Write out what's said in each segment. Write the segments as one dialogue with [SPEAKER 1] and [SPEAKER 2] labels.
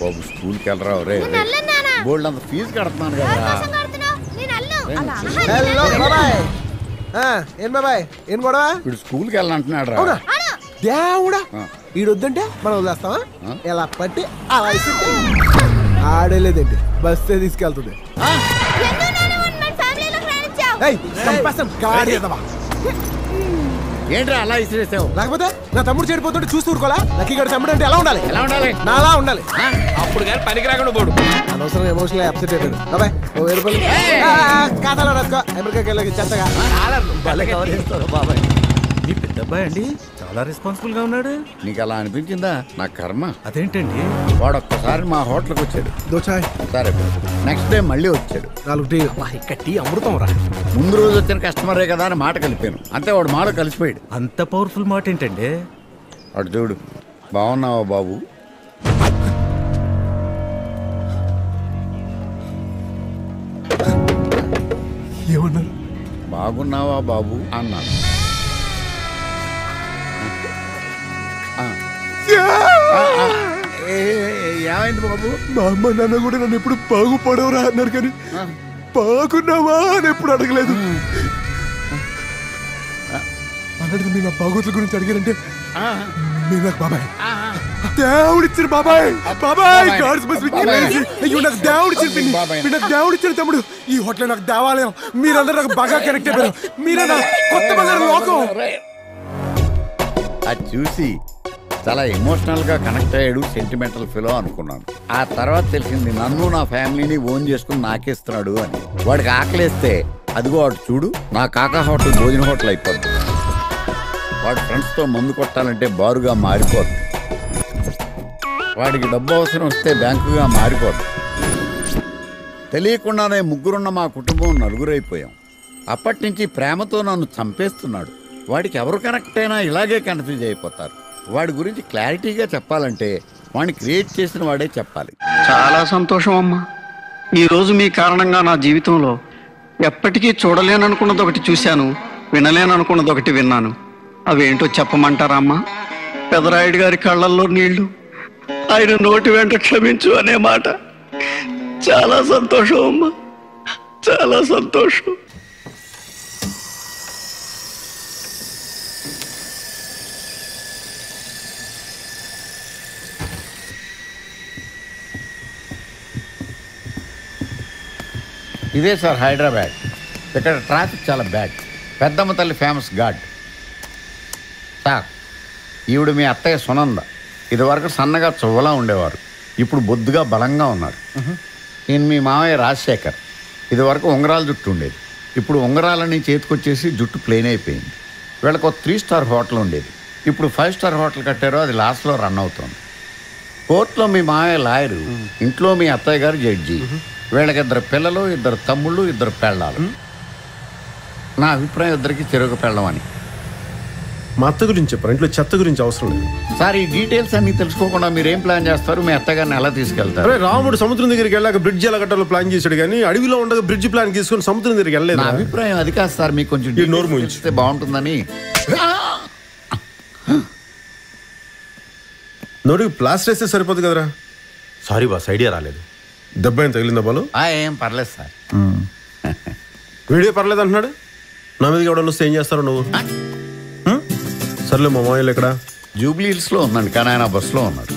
[SPEAKER 1] బాబు స్కూల్కి వెళ్ళరా రే
[SPEAKER 2] నేను వెళ్ళను నాన్న.
[SPEAKER 1] బోల్డ్ అంత ఫీజు కడుతున్నాను
[SPEAKER 2] ఎవరి
[SPEAKER 1] కదా
[SPEAKER 2] కోసం కడుతున్నావు? నేను వెళ్ళను.
[SPEAKER 1] ఏం
[SPEAKER 2] అలా
[SPEAKER 1] చేస్తున్నావు?
[SPEAKER 2] అహా, నేను
[SPEAKER 3] హలో
[SPEAKER 2] వెళ్ళను.
[SPEAKER 3] బాబాయ్ ఆ, ఏం బాబాయ్ ఏం గొడవ
[SPEAKER 1] వీడు స్కూల్కి వెళ్ళాలంటున్నాడు రా
[SPEAKER 3] అవునా
[SPEAKER 2] అను.
[SPEAKER 3] దేవుడా
[SPEAKER 1] ఆ.
[SPEAKER 3] ఈడొద్దంటే మనం వదిలేస్తావా
[SPEAKER 1] ఆ?
[SPEAKER 3] ఎలా పట్టి అలా ఇస్తుంటే ఆడేలేదండి బస్సే తీసుకెళ్తుంది
[SPEAKER 2] ఎందుకు నన్ను one man family-లోకి రానిచ్చావు?
[SPEAKER 3] ఏయ్, చంపేస్తాను, గాడి ఎదవా.
[SPEAKER 1] ఏంట్రా అలా ఇసిరేసావు
[SPEAKER 3] లేకపోతే నా తమ్ముడు చెడిపోతుంటే చూస్తూ ఊరుకోలా లక్కీ గడి తమ్ముడు అంటే ఎలా ఉండాలి
[SPEAKER 1] ఎలా ఉండాలి
[SPEAKER 3] నాలా ఉండాలి
[SPEAKER 1] ఆ?
[SPEAKER 4] అప్పుడు కానీ పనికి రాకుండా పోడు
[SPEAKER 3] అనవసరం ఎమోషనల్ అప్సెట్ అయిపోయాడు బాబాయ్ ఓ వెయ్యి రూపాయలు ఆ, ఆ, ఖాతాలో రాసుకో అమెరికాకి వెళ్ళి చెత్తగా
[SPEAKER 5] బాబాయ్ మీ పెద్ద అబ్బాయి అండి చాలా రెస్పాన్సిబుల్ గా ఉన్నాడు
[SPEAKER 1] నీకు అలా అనిపించిందా నా కర్మ
[SPEAKER 5] అదేంటండి
[SPEAKER 1] వాడు ఒక్కసారి మా హోటల్కి వచ్చాడు
[SPEAKER 3] దోచాయ్
[SPEAKER 1] సరే నెక్స్ట్ డే మళ్ళీ వచ్చాడు
[SPEAKER 3] నాలుగు టీ
[SPEAKER 5] ఇక్కడ టీ అమృతం రా
[SPEAKER 1] ముందు రోజు వచ్చిన కస్టమరే కదా అని మాట కలిపాను అంతే వాడు మాట కలిసిపోయాడు
[SPEAKER 5] అంత పవర్ఫుల్ మాట ఏంటండి
[SPEAKER 1] వాడు చూడు బాగున్నావా బాబు
[SPEAKER 3] ఏమన్నారు
[SPEAKER 1] బాగున్నావా బాబు అన్నాడు ఆ. ఆ, ఆ. ఏ, ఏ, ఏమైంది బాబు
[SPEAKER 3] మా అమ్మ నాన్న కూడా నన్ను ఎప్పుడు బాగుపడవరా అన్నారు కానీ
[SPEAKER 1] ఆ.
[SPEAKER 3] బాగున్నావా అని ఎప్పుడు అడగలేదు అన్నట్టు మీరు నా బాగోతుల గురించి అడిగారంటే
[SPEAKER 1] ఆ,
[SPEAKER 3] మీరు నాకు బాబాయ్
[SPEAKER 1] ఆ,
[SPEAKER 3] దేవుడిచ్చిన బాబాయ్ బాబాయ్
[SPEAKER 1] బాబాయ్.
[SPEAKER 3] గాడ్స్ మస్ట్ బి
[SPEAKER 1] బాబాయ్.
[SPEAKER 3] అయ్యో నాకు దేవుడిచ్చిన పిన్ని
[SPEAKER 1] బాబాయ్.
[SPEAKER 3] మీరు నాకు దేవుడిచ్చిన తమ్ముడు ఈ హోటల్ నాకు దేవాలయం మీరందరూ నాకు బాగా కనెక్ట్ అయిపోయారు మీరే నా కొత్త బంగారు లోకం
[SPEAKER 1] అది చూసి చాలా ఎమోషనల్ గా కనెక్ట్ అయ్యాడు సెంటిమెంటల్ ఫిలో అనుకున్నాను ఆ తర్వాత తెలిసింది నన్ను నా ఫ్యామిలీని ఓన్ చేసుకుని నాకేస్తున్నాడు అని వాడికి ఆకలేస్తే అదిగో వాడు చూడు నా కాకా హోటల్ భోజన హోటల్ అయిపోద్ది వాడు ఫ్రెండ్స్ తో మందు కొట్టాలంటే బారుగా మారిపోద్ది వాడికి డబ్బు అవసరం వస్తే బ్యాంకుగా మారిపోద్ది తెలియకుండానే ముగ్గురున్న మా కుటుంబం నలుగురైపోయాం అప్పటి నుంచి ప్రేమతో నన్ను చంపేస్తున్నాడు వాడికి ఎవరు కనెక్ట్ అయినా ఇలాగే కన్ఫ్యూజ్ అయిపోతారు వాడి గురించి క్లారిటీగా చెప్పాలంటే వాడిని క్రియేట్ చేసిన వాడే చెప్పాలి
[SPEAKER 6] చాలా సంతోషం అమ్మా ఈరోజు మీ కారణంగా నా జీవితంలో ఎప్పటికీ చూడలేననుకున్నది ఒకటి చూశాను వినలేననుకున్నది ఒకటి విన్నాను అవేంటో చెప్పమంటారా అమ్మా పెదరాయుడు గారి కళ్ళల్లో నీళ్లు ఆయన నోటి వెంట క్షమించు అనే మాట చాలా సంతోషం అమ్మా చాలా సంతోషం
[SPEAKER 1] ఇదే సార్ హైదరాబాద్ ఇక్కడ ట్రాఫిక్ చాలా బ్యాడ్ పెద్దమ్మ తల్లి ఫేమస్ గాడ్ సార్ ఈవిడ మీ అత్తయ్య సునంద ఇదివరకు సన్నగా చువ్వలా ఉండేవారు ఇప్పుడు బొద్దుగా బలంగా ఉన్నారు ఈయన మీ మామయ్య రాజశేఖర్ ఇదివరకు ఉంగరాల జుట్టు ఉండేది ఇప్పుడు ఉంగరాలని చేతికొచ్చేసి జుట్టు ప్లెయిన్ అయిపోయింది వీళ్ళకి ఒక త్రీ స్టార్ హోటల్ ఉండేది ఇప్పుడు ఫైవ్ స్టార్ హోటల్ కట్టారో అది లాస్ట్లో రన్ అవుతుంది కోర్టులో మీ మామయ్య లాయరు ఇంట్లో మీ అత్తయ్య గారు జడ్జి వీళ్ళకి ఇద్దరు పిల్లలు ఇద్దరు తమ్ముళ్ళు ఇద్దరు పెళ్ళాలు నా అభిప్రాయం ఇద్దరికి చెరుకు పెళ్ళమని
[SPEAKER 7] మా అత్త గురించి చెప్పారు ఇంట్లో చెత్త గురించి అవసరం లేదు
[SPEAKER 1] సార్ ఈ డీటెయిల్స్ అన్ని తెలుసుకోకుండా మీరు ఏం ప్లాన్ చేస్తారు మీ అత్తగారిని ఎలా తీసుకెళ్తారు
[SPEAKER 7] అరే రాముడు సముద్రం దగ్గరికి వెళ్ళాక బ్రిడ్జ్ ఎలా కట్టాలో ప్లాన్ చేశాడు కానీ అడవిలో ఉండగా బ్రిడ్జ్ ప్లాన్ తీసుకొని సముద్రం దగ్గరికి
[SPEAKER 1] నా
[SPEAKER 7] వెళ్ళలేదు
[SPEAKER 1] అభిప్రాయం అది కాదు సార్ మీకు కొంచెం
[SPEAKER 7] ఈ నోరు
[SPEAKER 1] details
[SPEAKER 7] మూయించు.
[SPEAKER 1] తెలిస్తే బాగుంటుందని
[SPEAKER 7] నోటికి ప్లాస్టర్ వేస్తే సరిపోదు కదరా సారీ బాస్ ఐడియా రాలేదు దెబ్బ ఏం తగిలిందా బాలు
[SPEAKER 1] ఆ, ఏం పర్లేదు సార్
[SPEAKER 7] వీడియో పర్లేదు అంటున్నాడు నా మీదకి ఎవడన్నా వస్తే ఏం చేస్తారో నువ్వు హ్మ్? సర్లే మా మామయ్యలు ఎక్కడ
[SPEAKER 1] జూబ్లీ హిల్స్ లో ఉందండి కానీ ఆయన బస్సులో ఉన్నారు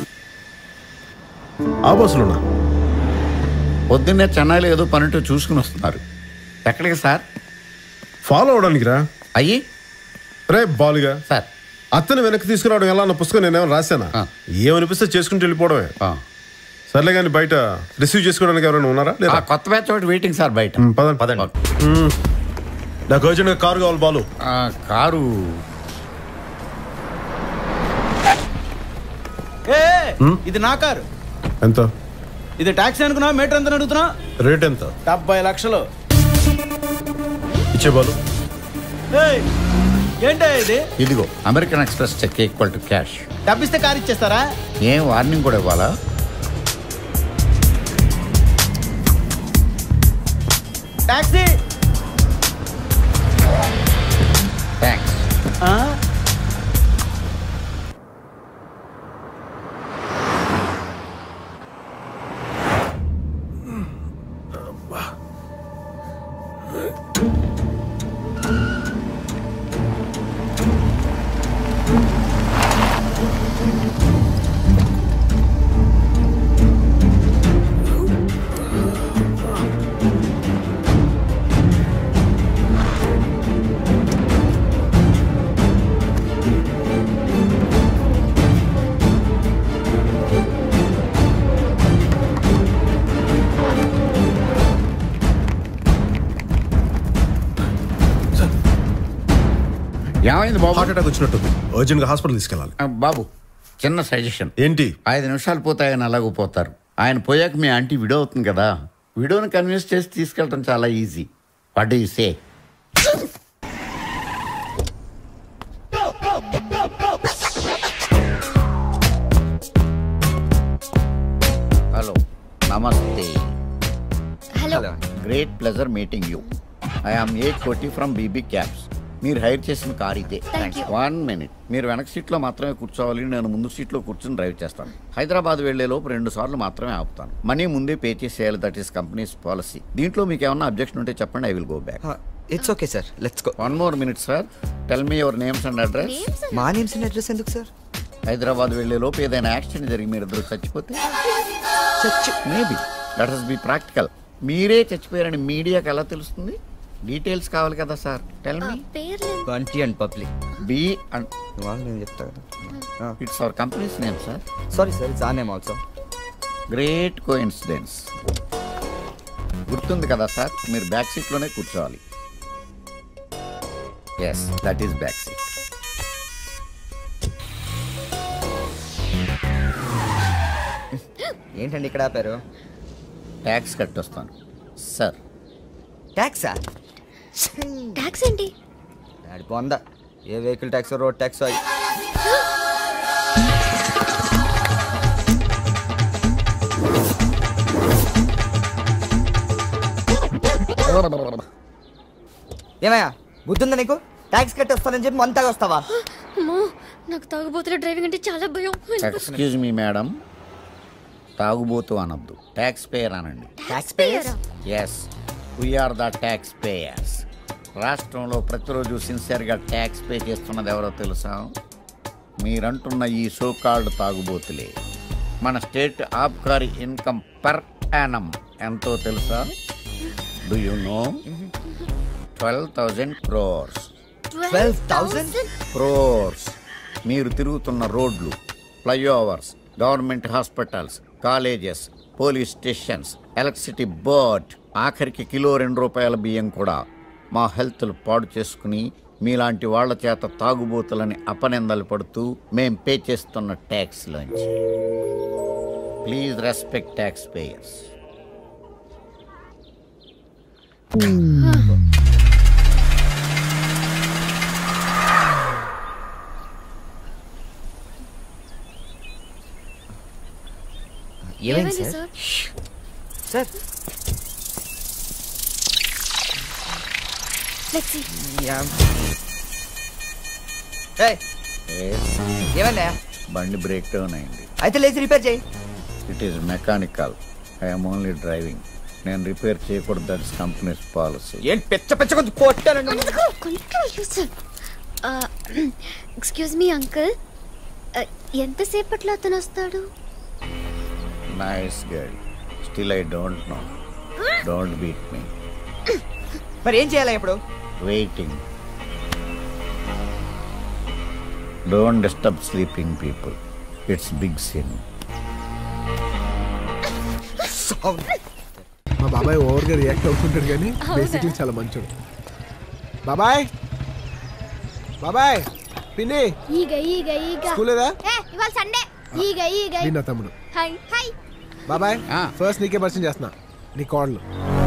[SPEAKER 7] ఆ బస్సులోనా
[SPEAKER 1] పొద్దున్నే చెన్నైలో ఏదో పనితో చూసుకుని వస్తున్నారు ఎక్కడికి సార్
[SPEAKER 7] ఫాలో అవడానికి రా
[SPEAKER 1] అయ్యి
[SPEAKER 7] రే బాలుగా
[SPEAKER 1] సార్
[SPEAKER 7] అత్తని వెనక్కి తీసుకురావడం ఎలా అన్న పుస్తకం నేనేమో రాశానా
[SPEAKER 1] ఆ.
[SPEAKER 7] ఏమనిపిస్తే చేసుకుంటూ వెళ్ళిపోవడమే
[SPEAKER 1] ఆ.
[SPEAKER 7] సర్లే కానీ బయట రిసీవ్ చేసుకోవడానికి ఎవరైనా ఉన్నారా
[SPEAKER 1] ఆ
[SPEAKER 7] లేదా
[SPEAKER 1] కొత్త బ్యాచ్ ఒకటి వెయిటింగ్ సార్ బయట
[SPEAKER 7] హ్మ్, పదండి పదండి నాకు అర్జెంట్గా కారు కావాలి బాలు
[SPEAKER 1] ఆ, కారు
[SPEAKER 8] ఏ ఇది నా కారు
[SPEAKER 7] ఎంత
[SPEAKER 8] ఇది ట్యాక్సీ అనుకున్నా మీటర్ ఎంత అడుగుతున్నా
[SPEAKER 7] రేట్ ఎంత
[SPEAKER 8] డెబ్బై లక్షలు
[SPEAKER 7] ఇచ్చే బాలు
[SPEAKER 8] ఏయ్, ఏంటో ఇది
[SPEAKER 1] ఇదిగో American Express cheque equal to cash
[SPEAKER 8] డబ్బిస్తే కారు ఇచ్చేస్తారా
[SPEAKER 1] ఏం వార్నింగ్ కూడా ఇవ్వాలా
[SPEAKER 8] ట్యాక్సీ
[SPEAKER 1] థ్యాంక్స్
[SPEAKER 8] ఆ?
[SPEAKER 1] ఏమైంది బాబు
[SPEAKER 7] హార్ట్ అటాక్ వచ్చినట్టు అర్జెంట్ గా హాస్పిటల్ తీసుకెళ్ళాలి
[SPEAKER 1] ఆ, బాబు చిన్న సజెషన్
[SPEAKER 7] ఏంటి
[SPEAKER 1] ఐదు నిమిషాలు పోతే ఆయన అలాగూ పోతారు ఆయన పోయాక మీ ఆంటీ విడో అవుతుంది కదా విడోని కన్విన్స్ చేసి తీసుకెళ్ళటం చాలా easy what you say hello namaste
[SPEAKER 2] hello
[SPEAKER 1] great pleasure meeting you I am a Koti from BB cabs మీరు హైర్ చేసిన కార్ ఇదే
[SPEAKER 2] Thank you.
[SPEAKER 1] వన్ మినిట్ మీరు వెనక సీట్లో మాత్రమే కూర్చోవాలి నేను ముందు సీట్లో కూర్చొని డ్రైవ్ చేస్తాను హైదరాబాద్ వెళ్లే లోపు రెండు సార్లు మాత్రమే ఆపుతాను మనీ ముందే పే చేసేయాలి దట్ ఈస్ కంపెనీస్ పాలసీ దీంట్లో మీకు ఏమన్నా అబ్జెక్షన్ ఉంటే చెప్పండి I will go back
[SPEAKER 9] it's okay sir let's go
[SPEAKER 1] one more minute sir tell me your names and address
[SPEAKER 2] names
[SPEAKER 9] మా నేమ్స్ అండ్ అడ్రస్ ఎందుకు సార్
[SPEAKER 1] హైదరాబాద్ వెళ్లే లోపు ఏదైనా యాక్సిడెంట్ జరిగి మీరు ఇద్దరు చచ్చిపోతే maybe that is be practical మీరే చచ్చిపోయారని మీడియాకి ఎలా తెలుస్తుంది డీటెయిల్స్ కావాలి కదా సార్ టెల్ మీ
[SPEAKER 2] పేర్లు
[SPEAKER 9] Bunty and public
[SPEAKER 1] B and
[SPEAKER 9] వాళ్ళు నేను చెప్తా కదా
[SPEAKER 1] it's our company's name sir
[SPEAKER 9] sorry sir it's a name also
[SPEAKER 1] great coincidence గుర్తుంది కదా సార్ మీరు బ్యాక్ సీట్లోనే కూర్చోవాలి yes that is back seat
[SPEAKER 9] ఏంటండి ఇక్కడ ఆపారు
[SPEAKER 1] ట్యాక్స్ కట్టొస్తాను సార్
[SPEAKER 9] ట్యాక్సా
[SPEAKER 2] ట్యాక్స్ ఏంటి
[SPEAKER 9] దాడి పొంద ఏ వెహికల్ ట్యాక్స్ రోడ్ ట్యాక్స్ అయ్యి ఏమయ్యా బుద్ధుందా నీకు ట్యాక్స్ కట్టి వస్తానని చెప్పి మంతగా వస్తావా
[SPEAKER 2] అమ్మో నాకు తాగుబోతుల డ్రైవింగ్ అంటే చాలా భయం
[SPEAKER 1] ఎక్స్క్యూజ్ మీ మేడం తాగుబోతు అనొద్దు ట్యాక్స్ పేయర్ అనండి
[SPEAKER 9] taxpayers
[SPEAKER 1] yes we are the taxpayers రాష్ట్రంలో ప్రతిరోజు సిన్సియర్గా ట్యాక్స్ పే చేస్తున్నది ఎవరో తెలుసా మీరంటున్న ఈ సోకాల్డ్ తాగుబోతులే మన స్టేట్ ఆబ్కారీ ఇన్కమ్ పర్ యానం ఎంతో తెలుసా do you know twelve thousand crores
[SPEAKER 9] twelve thousand
[SPEAKER 1] crores మీరు తిరుగుతున్న రోడ్లు flyovers government hospitals colleges police stations electricity board ఆఖరికి కిలో రెండు రూపాయల బియ్యం కూడా మా హెల్త్లు పాడు చేసుకుని మీలాంటి వాళ్ళ చేత తాగుబోతులని అపనిందలు పడుతూ మేం పే చేస్తున్న ట్యాక్స్లోంచి ప్లీజ్ రెస్పెక్ట్ ట్యాక్స్ పేయర్స్
[SPEAKER 9] ఏమైంది
[SPEAKER 2] ఏమైంది
[SPEAKER 9] sir
[SPEAKER 2] sir
[SPEAKER 9] sir
[SPEAKER 2] let's see
[SPEAKER 9] ఏయ్, ఏమైందా
[SPEAKER 1] బండి బ్రేక్ డౌన్ అయింది
[SPEAKER 9] అయితే లేచి రిపేర్ చేయి
[SPEAKER 1] it is mechanical I'm only driving నేను రిపేర్ చేయకూడదు దట్ ఇస్ కంపెనీస్ పాలసీ
[SPEAKER 9] ఏంటి పెచ్చ పెచ్చ కొంచెం కొట్టానండి
[SPEAKER 2] అందుకు control Yusuf excuse me uncle ఎంతసేపట్లో అతను వస్తాడు
[SPEAKER 1] nice girl still I don't know don't beat me
[SPEAKER 9] మరి ఏం చేయాలి ఇప్పుడు
[SPEAKER 1] waiting don't disturb sleeping people it's big sin
[SPEAKER 3] మా బాబాయ్ ఓవర్గా రియాక్ట్ అవుతుంటాడు కానీ బేసిక్లీ చాలా మంచోడు బాబాయ్ బాబాయ్ పిన్ని
[SPEAKER 2] ఈగ ఈగ ఈగ
[SPEAKER 3] స్కూల్ లేదా
[SPEAKER 2] ఏ ఇవాళ సండే ఈగ ఈగ
[SPEAKER 3] నిన్న తమ్ముడు
[SPEAKER 2] హాయ్ హాయ్
[SPEAKER 3] బాబాయ్
[SPEAKER 1] ఆ.
[SPEAKER 3] ఫస్ట్ నీకే పరిచయం చేస్తున్నా నీ కోడలు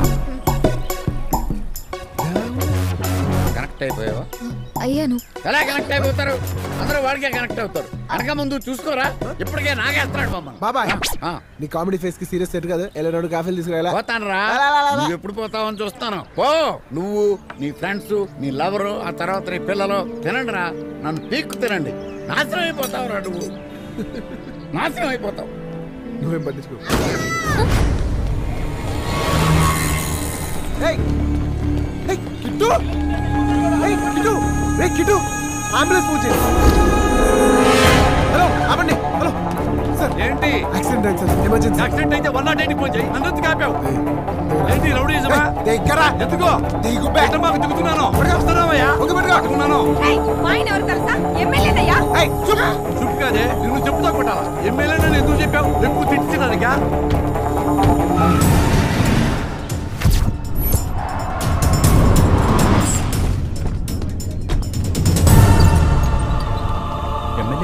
[SPEAKER 1] కనెక్ట్ అయిపోయావా
[SPEAKER 2] అయ్యాను
[SPEAKER 1] ఎలా కనెక్ట్ అయిపోతారు అందరూ వాడికే కనెక్ట్ అవుతారు వెనక ముందు చూసుకోరా ఇప్పటికే నాగేస్తున్నాడు మమ్మల్ని
[SPEAKER 3] బాబాయ్
[SPEAKER 1] ఆ,
[SPEAKER 3] నీ కామెడీ ఫేస్ కి సీరియస్ సెట్ కదా ఎలా రెండు కాఫీలు తీసుకురా
[SPEAKER 1] పోతానురా నువ్వు ఎప్పుడు పోతావని చూస్తాను పో నువ్వు నీ ఫ్రెండ్స్ నీ లవరు ఆ తర్వాత నీ పిల్లలు తినండి రా నన్ను పీక్కు తినండి నాశనం అయిపోతావు రా నువ్వు నాశనం అయిపోతావు
[SPEAKER 3] నువ్వేం పట్టించుకో ఏయ్! ఏయ్, కిట్టు ఏయ్, కిట్టు ఏయ్, కిట్టు అంబులెన్స్ ఫోన్ చేయి హలో ఆపండి హలో సార్
[SPEAKER 4] ఏంటి
[SPEAKER 3] యాక్సిడెంట్ అయింది సార్ ఎమర్జెన్సీ
[SPEAKER 4] యాక్సిడెంట్ అయితే వన్ నాట్ ఎయిట్ ఫోన్ చేయి నన్ను ఎందుకు ఆపావు ఏంటి రౌడీజమా
[SPEAKER 3] దగ్గర
[SPEAKER 4] ఎందుకో
[SPEAKER 3] దిగు
[SPEAKER 4] ఎంత మాకు దిగుతున్నాను వస్తున్నావయ్యా
[SPEAKER 3] ఒక పట్టుకో.
[SPEAKER 4] పట్టుకున్నాను
[SPEAKER 10] ఆయన ఎవరు తెలుసా ఎమ్మెల్యేనయ్యా
[SPEAKER 3] ఏయ్, చూప్.
[SPEAKER 4] చుట్టూ కాదే నువ్వు చెప్తా కొట్టాలా ఎమ్మెల్యే నన్ను ఎందుకు చెప్పావు ఎక్కువ తిట్టినానికా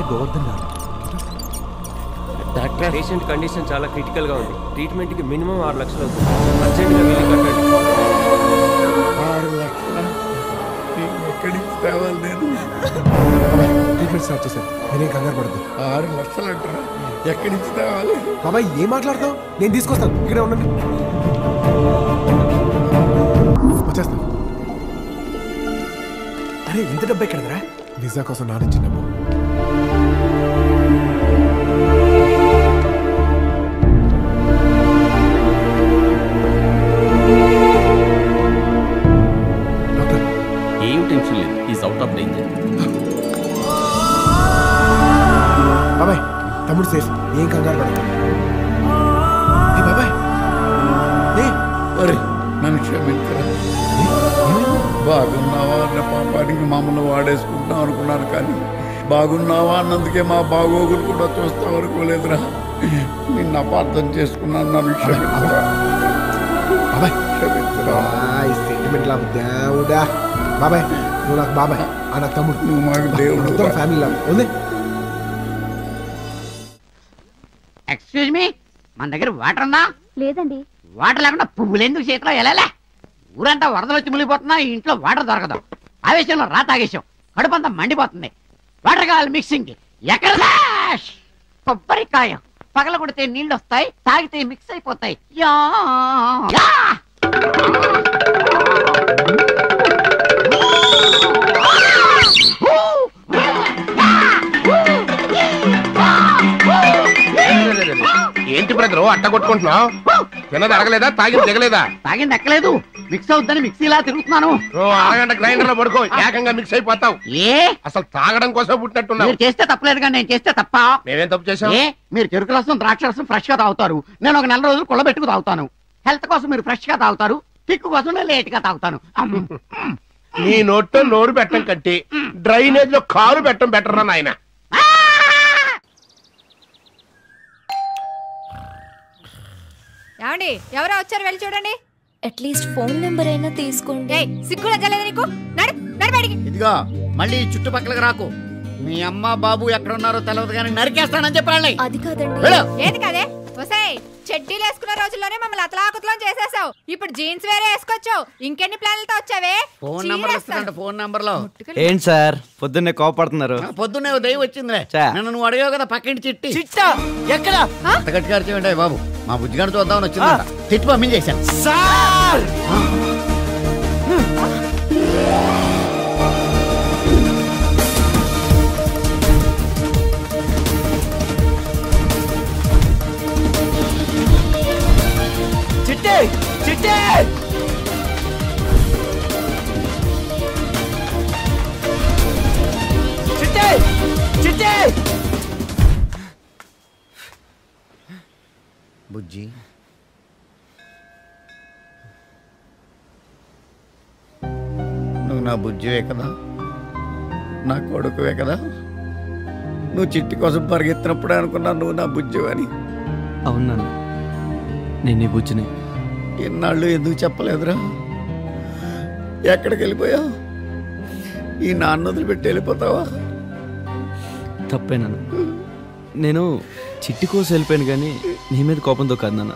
[SPEAKER 5] Govardhan garu
[SPEAKER 1] doctor
[SPEAKER 11] patient condition చాలా క్రిటికల్ గా ఉంది ట్రీట్మెంట్ కి మినిమం ఆరు లక్షలు అవుతుంది అర్జెంట్ గా బిల్లు కట్టండి
[SPEAKER 1] ఆరు లక్షల ఎక్కడి నుంచి తేవాలి నేను
[SPEAKER 3] ట్రీట్మెంట్ స్టార్ట్ చేశాను నేనేం కంగారు పడద్దు
[SPEAKER 1] ఆరు లక్షలు అంటారా ఎక్కడి నుంచి తేవాలి
[SPEAKER 3] బాబాయ్ ఏం మాట్లాడతావు నేను తీసుకొస్తాను ఇక్కడే ఉండండి వచ్చేస్తాను
[SPEAKER 5] అరే ఇంత డబ్బు ఎక్కడదరా
[SPEAKER 3] వీసా కోసం నాన్న ఇచ్చిన డబ్బు డాక్టర్
[SPEAKER 12] ఏం టెన్షన్ లేదు ఈజ్ అవుట్ ఆఫ్ డేంజర్
[SPEAKER 3] బాబాయ్ తమ్ముడు సేఫ్ ఏం కంగారు పడదు ఏ బాబాయ్ ఏ
[SPEAKER 1] ఒరే నన్ను క్షమించరా బాగున్నావా అన్న పాపానికి మమ్మల్ని వాడేసుకుంటాం అనుకున్నాను కానీ బాగున్నావా అన్నందుకే మా బాగోగులు కూడా చూస్తాం అనుకోలేదురా నిన్ను అపార్థం చేసుకున్నాను నన్ను క్షమించరా
[SPEAKER 3] బాబాయ్
[SPEAKER 1] క్షమించరా
[SPEAKER 3] బాయ్ సెంటిమెంట్ లా దేవుడా బాబాయ్ నువ్వు నాకు బాబాయ్ ఆ నాకు తమ్ముడు
[SPEAKER 1] నువ్వు మాకు దేవుడు
[SPEAKER 3] ఇద్దరం ఫ్యామిలీ లా ఉంది
[SPEAKER 13] ఎక్స్క్యూజ్ మీ మన దగ్గర వాటర్ ఉందా
[SPEAKER 2] లేదండి
[SPEAKER 13] వాటర్ లేకుండా పువ్వులు ఎందుకు చేతిలో వెళ్ళలే ఊరంతా వరదలు వచ్చి మునిగిపోతున్నా ఈ ఇంట్లో వాటర్ దొరకదు ఆవేశంలో రా తాగేసాం కడుపంతా మండిపోతుంది వాటర్ కావాలి మిక్సింగ్ కి ఎక్కడ దాష్? కొబ్బరికాయ పగల కొడితే నీళ్ళు వస్తాయి తాగితే మిక్స్ అయిపోతాయి యా యా!
[SPEAKER 4] ఏంటి బ్రదర్ అట్ట కొట్టుకుంటున్నావు తిన్నది అడగలేదా తాగింది దిగలేదా
[SPEAKER 13] తాగింది ఎక్కలేదు మిక్స్ అవుద్దని మిక్సీలా తిరుగుతున్నాను
[SPEAKER 4] ఓ అరగంట గ్రైండర్ లో పడుకో ఏకంగా మిక్స్ అయిపోతావు
[SPEAKER 13] ఏ
[SPEAKER 4] అసలు తాగడం కోసం పుట్టినట్టున్నావు
[SPEAKER 13] మీరు చేస్తే తప్పలేదు కానీ నేను చేస్తే తప్ప
[SPEAKER 4] మేమేం తప్పు చేసాం
[SPEAKER 13] ఏ మీరు చెరుకు రసం ద్రాక్ష రసం ఫ్రెష్ గా తాగుతారు నేను ఒక నెల రోజులు కుళ్ళబెట్టుకు తాగుతాను హెల్త్ కోసం మీరు ఫ్రెష్ గా తాగుతారు కిక్కు కోసం నేను లేట్ గా తాగుతాను అమ్.
[SPEAKER 4] నీ నోట్లో నోరు పెట్టం కట్టి డ్రైనేజ్ లో కాలు పెట్టం బెటర్ రా నాయన
[SPEAKER 10] ఏమండి ఎవరో వచ్చారు వెళ్ళి చూడండి
[SPEAKER 2] అట్లీస్ట్ ఫోన్ నెంబర్ అయినా తీసుకోండి
[SPEAKER 10] ఏయ్ సిగ్గులో జలేదు నీకు నడు నడు బయటికి
[SPEAKER 1] ఇదిగో మళ్ళీ ఈ చుట్టుపక్కలకు రాకు మీ అమ్మ బాబు ఎక్కడున్నారో తెలియదు కానీ నరికేస్తానని చెప్పాలి
[SPEAKER 2] అది కాదండి
[SPEAKER 1] వెళ్ళు.
[SPEAKER 10] ఏది కదే ఒసేయ్ చెడ్డీలు వేసుకున్న రోజుల్లోనే మమ్మల్ని అతలాకుతలం చేసేసావు ఇప్పుడు జీన్స్ వేరే వేసుకోవచ్చు ఇంకెన్ని ప్లాన్లతో వచ్చావే
[SPEAKER 1] ఫోన్ నంబర్ ఇస్తానంట ఫోన్ నంబర్ లో
[SPEAKER 9] ఏంటి సార్ పొద్దున్నే కోపడుతున్నారు
[SPEAKER 1] ఆ, పొద్దున్నే ఓ దయ్యం వచ్చిందిలే
[SPEAKER 9] చా.
[SPEAKER 1] నన్ను నువ్వు అడిగావు కదా పక్కింటి చిట్టి
[SPEAKER 9] చిట్టా ఎక్కడ
[SPEAKER 1] అంత గట్టిగా అరిచేయండి బాబు మా బుజ్జిగాడు చూద్దామని వచ్చిందంట తిట్టి పంపించేశాను
[SPEAKER 9] సార్ చిట్టే చిట్టే చిట్టే చిట్టే
[SPEAKER 1] బుజ్జి నువ్వు నా బుజ్జివే కదా నా కొడుకువే కదా నువ్వు చిట్టి కోసం పరిగెత్తినప్పుడే అనుకున్నా నువ్వు నా బుజ్జివని
[SPEAKER 9] అవునాను నేను నీ బుజ్జిని
[SPEAKER 1] ఇన్నాళ్ళు ఎందుకు చెప్పలేదురా ఎక్కడికి వెళ్ళిపోయావు ఈ నాన్న వదిలిపెట్టి వెళ్ళిపోతావా
[SPEAKER 9] తప్పేనాను నేను చిట్టి కోసం వెళ్ళిపోయాను కానీ నీ మీద కోపంతో కాదు నాన్న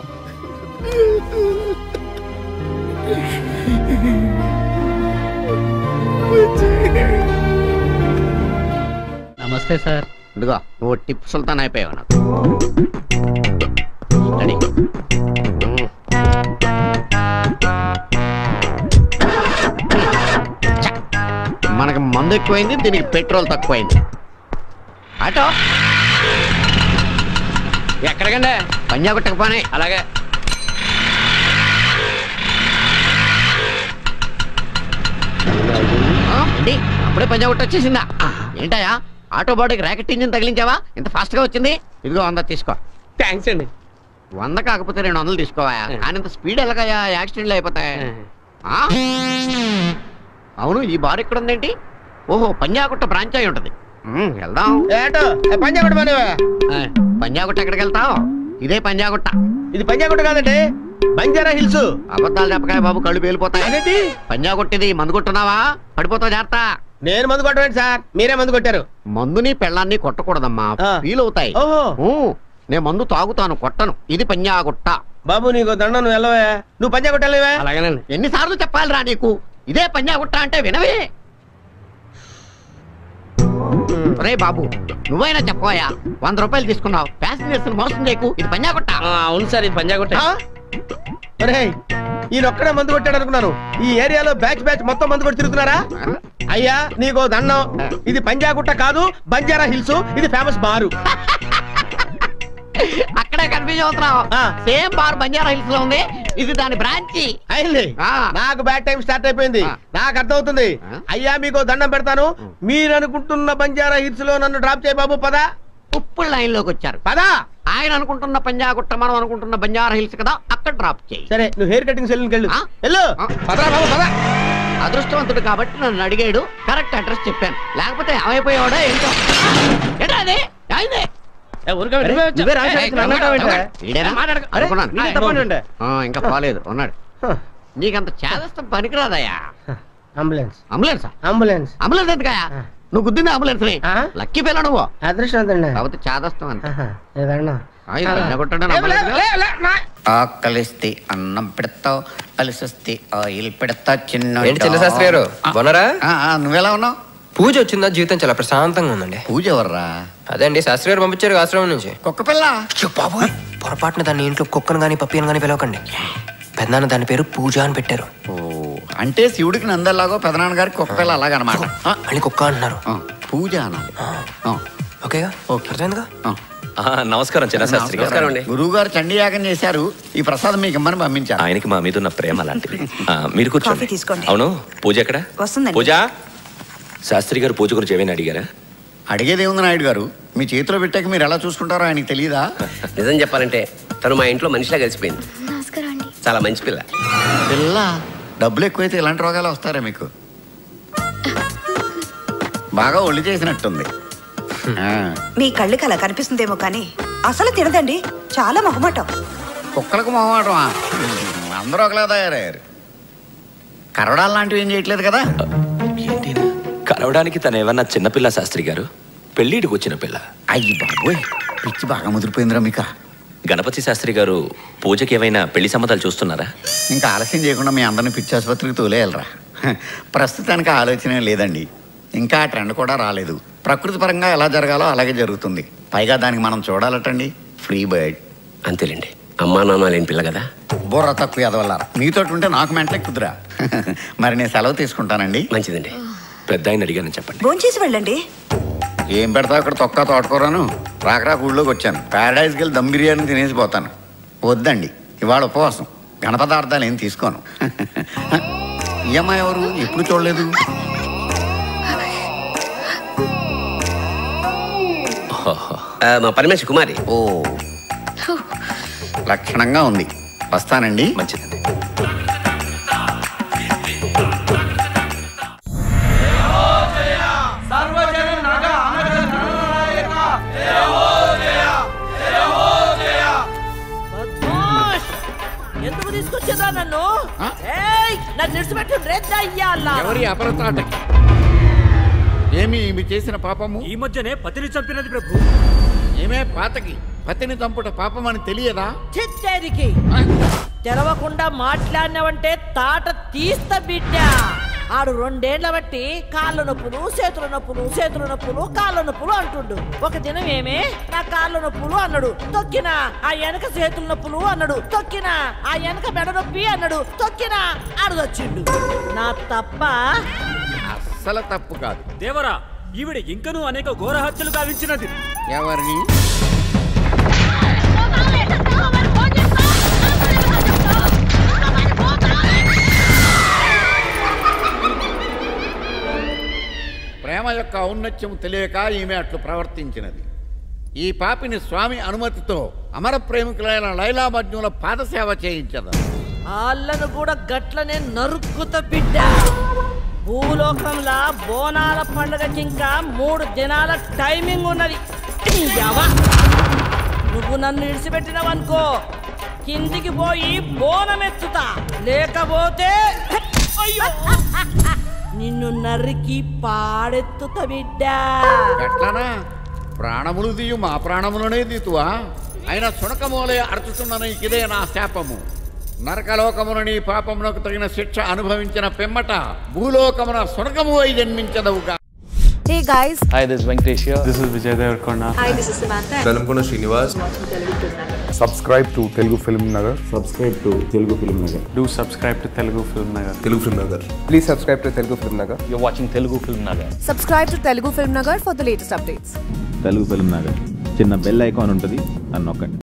[SPEAKER 13] నమస్తే సార్ ఇదిగో నువ్వు టిప్ సుల్తాన్ అయిపోయావు నాకు రెడీ. చ్చ. మనకి మందు ఎక్కువైంది దీనికి పెట్రోల్ తక్కువైంది ఆటో ఎక్కడికండి పంజాగుట్టకు పోనీ అలాగే ఆ, ఏంటి అప్పుడే పంజాగుట్ట వచ్చేసిందా ఏంటయ్యా ఆటో బాడీకి ర్యాకెట్ ఇంజిన్ తగిలించావా ఇంత ఫాస్ట్ గా వచ్చింది ఇదిగో వంద తీసుకో
[SPEAKER 11] థ్యాంక్స్ అండి
[SPEAKER 13] వంద కాకపోతే రెండు వందలు తీసుకోవా కానీ ఇంత స్పీడ్ ఎలాగయ్యా యాక్సిడెంట్లు అయిపోతాయి ఆ? అవును ఈ బార్ ఇక్కడ ఉందేంటి ఓహో పంజాగుట్ట బ్రాంచ్ అయి ఉంటది ఉమ్, వెళ్దాం
[SPEAKER 4] ఏటో పంజాగుట్ట మనవా
[SPEAKER 13] ఆ, పంజాగుట్ట ఎక్కడికి వెళ్తావు ఇదే పంజాగుట్ట
[SPEAKER 4] ఇది పంజాగుట్ట కాదండి బంజారా హిల్స్
[SPEAKER 13] అబద్ధాలు చెప్పకాయ బాబు కళ్ళు పేలిపోతాయి పంజాగుట్టిది మందు కొట్టున్నావా పడిపోతావు జాగ్రత్త
[SPEAKER 4] నేను మందు కొట్టండి సార్ మీరే మందు కొట్టారు
[SPEAKER 13] మందుని పెళ్ళాన్ని కొట్టకూడదమ్మా ఫీల్ అవుతాయి
[SPEAKER 4] ఓహో
[SPEAKER 13] ఊ, నేను మందు తాగుతాను కొట్టను ఇది పంజాగుట్ట
[SPEAKER 4] బాబు నీకు దండం నువ్వు వెళ్ళవే నువ్వు పంజా కొట్టాలేవే
[SPEAKER 13] అలాగేనండి ఎన్నిసార్లు చెప్పాలిరా నీకు ఇదే పంజాగుట్ట అంటే వినవే రే బాబు నువ్వైనా చెప్పోయా వంద రూపాయలు తీసుకున్నావు ప్యాసింజర్స్ మోసం చేయకు ఇది పంజాగుట్ట
[SPEAKER 11] అవును సార్ ఇది పంజాగుట్ట
[SPEAKER 4] ఒరేయ్ ఈయన ఒక్కడే మందు కొట్టాడు అనుకున్నాను ఈ ఏరియాలో బ్యాచ్ బ్యాచ్ మొత్తం మందు కొట్టి తిరుగుతున్నారా అయ్యా నీకో దండం ఇది పంజాగుట్ట కాదు బంజారా హిల్స్ ఇది ఫేమస్ బారు
[SPEAKER 13] అక్కడే కన్ఫ్యూజ్ అవుతున్నావు సేమ్ బార్ బంజారా హిల్స్ లో ఉంది ఇది దాని బ్రాంచి
[SPEAKER 4] అయింది నాకు బ్యాడ్ టైం స్టార్ట్ అయిపోయింది నాకు అర్థమవుతుంది అయ్యా మీకు దండం పెడతాను మీరు అనుకుంటున్న బంజారా హిల్స్ లో నన్ను డ్రాప్ చేయ బాబు పదా
[SPEAKER 13] ఉప్పుడు లైన్ లోకి వచ్చారు
[SPEAKER 4] పదా
[SPEAKER 13] ఆయన అనుకుంటున్న పంజాగుట్ట మనం అనుకుంటున్న బంజారా హిల్స్ కదా అక్కడ డ్రాప్ చేయి
[SPEAKER 4] సరే నువ్వు హెయిర్ కటింగ్ సెలూన్కి వెళ్ళు వెళ్ళు పదరా బాబు పదా
[SPEAKER 13] అదృష్టవంతుడు కాబట్టి నన్ను అడిగాడు కరెక్ట్ అడ్రస్ చెప్పాను లేకపోతే ఏమైపోయాడో ఏంటో ఏంటో అది అయింది
[SPEAKER 4] నువ్వే రాశాడు, నన్ను అంటావేంట్రా?
[SPEAKER 13] ఈడేనా?
[SPEAKER 4] మాట్లాడకు. అరే,
[SPEAKER 13] అనుకున్నాను.
[SPEAKER 4] నీకు తప్పండి ఉండే.
[SPEAKER 13] ఆ, ఇంకా పోలేదు ఉన్నాడు నీకంత చేదస్తం పనికిరాదయ్యా
[SPEAKER 4] అంబులెన్స్
[SPEAKER 13] అంబులెన్స్
[SPEAKER 4] అంబులెన్స్
[SPEAKER 13] అంబులెన్స్ ఎందుకయ్యా నువ్వు గుద్దింది అంబులెన్స్ ని లక్కీ పిల్ల నువ్వు
[SPEAKER 4] అదృష్టవంతండి
[SPEAKER 13] కాకపోతే చేదస్తం అంతే
[SPEAKER 4] ఏదన్నా
[SPEAKER 13] ఆ, ఇది కొట్టడం నమ్మలేదుగా?
[SPEAKER 1] ఆకలిస్తే అన్నం పెడతావు అలిసిస్తే ఆయిల్ పెడతా చిన్న
[SPEAKER 14] ఏంటి చిన్న శాస్త్రి గారు బాగున్నారా
[SPEAKER 1] నువ్వెలా ఉన్నావు
[SPEAKER 14] పూజ వచ్చిందా జీవితం చాలా ప్రశాంతంగా ఉందండి
[SPEAKER 1] పూజ ఎవర్రా
[SPEAKER 14] అదే అండి శాస్త్రి గారు పంపించారు ఆశ్రమం నుంచి
[SPEAKER 1] కుక్క పిల్ల
[SPEAKER 14] బాబోయ్ పొరపాటున దాన్ని ఇంట్లో కుక్కను కానీ పప్పిని కానీ పిలవకండి పెద్దనాన్న దాని పేరు పూజ అని పెట్టారు
[SPEAKER 1] ఓ అంటే శివుడికి నందల్లాగో పెదనాన్న గారికి కుక్క పిల్ల అలాగనమాట
[SPEAKER 14] అని కుక్క అంటున్నారు
[SPEAKER 1] పూజ అనాలి
[SPEAKER 14] ఓకేగా అర్థమైందిగా
[SPEAKER 15] నమస్కారం చిన్న శాస్త్రి గారు
[SPEAKER 1] గురువు గారు చండీయాగం చేశారు ఈ ప్రసాదం మీకు ఇమ్మని పంపించారు
[SPEAKER 15] ఆయనకి మా మీద ఉన్న ప్రేమ అలాంటిది ఆ, మీరు
[SPEAKER 16] కాఫీ
[SPEAKER 15] కూర్చోండి
[SPEAKER 16] తీసుకోండి.
[SPEAKER 15] అవును పూజ ఎక్కడ
[SPEAKER 16] వస్తుందండి.
[SPEAKER 15] పూజ శాస్త్రి గారు పూజ గురించి ఏమైనా అడిగారా
[SPEAKER 1] అడిగేది ఏముంది నాయుడు గారు మీ చేతిలో పెట్టాక మీరు ఎలా చూసుకుంటారో ఆయనకి తెలియదా
[SPEAKER 17] నిజం చెప్పాలంటే తను మా ఇంట్లో మనిషిలా కలిసిపోయింది
[SPEAKER 2] నమస్కారం అండి
[SPEAKER 17] చాలా మంచి పిల్ల
[SPEAKER 1] పిల్ల డబ్బులు ఎక్కువైతే ఇలాంటి రోగాలు వస్తారా మీకు బాగా ఒళ్ళు చేసినట్టుంది ఆ,
[SPEAKER 16] మీ కళ్ళకి అలా కనిపిస్తుందేమో కానీ అసలు తినదండి చాలా మొహమాటం
[SPEAKER 1] కుక్కలకు మొహమాటమా అందరూ ఒకలా తయారయ్యారు కరవడాలు లాంటివి ఏం చేయట్లేదు కదా
[SPEAKER 15] కలవడానికి తను ఏమన్నా చిన్నపిల్ల శాస్త్రి గారు పెళ్ళిడికి వచ్చిన పిల్ల
[SPEAKER 1] అయ్యి బాబోయ్ పిచ్చి బాగా ముదిరిపోయిందిరా మీకు
[SPEAKER 15] గణపతి శాస్త్రి గారు పూజకి ఏమైనా పెళ్లి సంబంధాలు చూస్తున్నారా
[SPEAKER 1] ఇంకా ఆలస్యం చేయకుండా మీ అందరిని పిచ్చి ఆసుపత్రికి తోలేయాలరా హ, ప్రస్తుతానికి ఆ ఆలోచనే లేదండి ఇంకా ఆ ట్రెండ్ కూడా రాలేదు ప్రకృతి పరంగా ఎలా జరగాలో అలాగే జరుగుతుంది పైగా దానికి మనం చూడాలటండి ఫ్రీ బర్డ్
[SPEAKER 17] అంతేలేండి అమ్మా నాన్న లేని పిల్ల కదా
[SPEAKER 1] బుర్ర తక్కువ ఎదవల్ల మీతో ఉంటే నాకు మెంటలే కుదురా మరి నేను సెలవు తీసుకుంటానండి
[SPEAKER 17] మంచిదండి
[SPEAKER 15] పెద్ద ఆయన అడిగానని చెప్పండి
[SPEAKER 16] భోంచేసి వెళ్ళండి
[SPEAKER 1] ఏం పెడతావు అక్కడ తొక్క తోటకూరను రాకరా ఊళ్ళోకి వచ్చాను ప్యారడైజ్కి వెళ్ళి దమ్ బిర్యానీ తినేసి పోతాను వద్దండి ఇవాళ ఉపవాసం ఘనపదార్థాలు ఏం తీసుకోను ఈ అమ్మాయి ఎవరు ఎప్పుడు చూడలేదు
[SPEAKER 17] ఆ, మా పరమేశ్ కుమారి
[SPEAKER 1] ఓ లక్షణంగా ఉంది వస్తానండి
[SPEAKER 15] మంచిదండి
[SPEAKER 18] ఎందుకు తీసుకొచ్చేదా నన్ను ఏయ్, నన్ను నిడిచిపెట్టు రేద్దా అయ్యాలా
[SPEAKER 1] ఎవరి అపరతాటకి ఏమి ఈమె చేసిన పాపము
[SPEAKER 19] ఈ మధ్యనే పతిని చంపినది ప్రభు
[SPEAKER 1] ఏమే పాతకి పతిని చంపుట పాపం అని తెలియదా
[SPEAKER 18] చిత్తేరికి తెరవకుండా మాట్లాడినవంటే తాట తీస్తా బిడ్డ ఆడు రెండేళ్ల బట్టి కాళ్ళ నొప్పులు చేతుల నొప్పులు చేతుల నొప్పులు కాళ్ళ నొప్పులు అంటుండు ఒక దినం ఏమే నా కాళ్ళ నొప్పులు అన్నాడు తొక్కినా ఆ వెనక చేతుల నొప్పులు అన్నాడు తొక్కినా ఆ వెనక మెడ నొప్పి అన్నాడు తొక్కినా ఆడదొచ్చిండు నా తప్ప
[SPEAKER 1] అస్సలు తప్పు కాదు
[SPEAKER 19] దేవరా ఈవిడ ఇంకనూ అనేక ఘోర హత్యలు గావించినది
[SPEAKER 1] ఎవరిని ప్రేమ యొక్క ఔన్నత్యం తెలియక ఈమె అట్లు ప్రవర్తించినది ఈ పాపిని స్వామి అనుమతితో అమర ప్రేమికులైన లైలా మజ్నుల పాదసేవ చేయించదు
[SPEAKER 18] వాళ్ళను కూడా గట్లనే నరుక్కుత బిడ్డ భూలోకంలా బోనాల పండుగకి ఇంకా మూడు దినాల టైమింగ్ ఉన్నది యవ్వ. నువ్వు నన్ను ఇడిచిపెట్టినవనుకో కిందికి పోయి బోనం ఎత్తుతా లేకపోతే అయ్యో నిన్ను నరికి పాడెత్తుత బిడ్డ
[SPEAKER 1] ఎట్లానా ప్రాణములు తీయు మా ప్రాణములనే తీతువా అయినా సునకమూలే అర్చుతున్న నీకిదే నా శాపము నరకలోకమున నీ పాపమునకు తగిన శిక్ష అనుభవించిన పిమ్మట భూలోకమున సునకము అయి జన్మించదవుగా
[SPEAKER 20] Hey guys.
[SPEAKER 21] Hi, this is Venkatesh here. This is Vijay Devarkonda.
[SPEAKER 20] Hi, this is Samantha.
[SPEAKER 22] Velankonda Srinivas subscribe to Telugu Film Nagar subscribe to Telugu Film Nagar
[SPEAKER 21] Do subscribe to Telugu Film Nagar.
[SPEAKER 22] Telugu Film Nagar please subscribe to Telugu Film Nagar
[SPEAKER 21] You're watching Telugu Film Nagar.
[SPEAKER 20] Subscribe to Telugu Film Nagar for the latest updates.
[SPEAKER 23] Telugu Film Nagar చిన్న bell icon ఉంటుంది అని నొక్కండి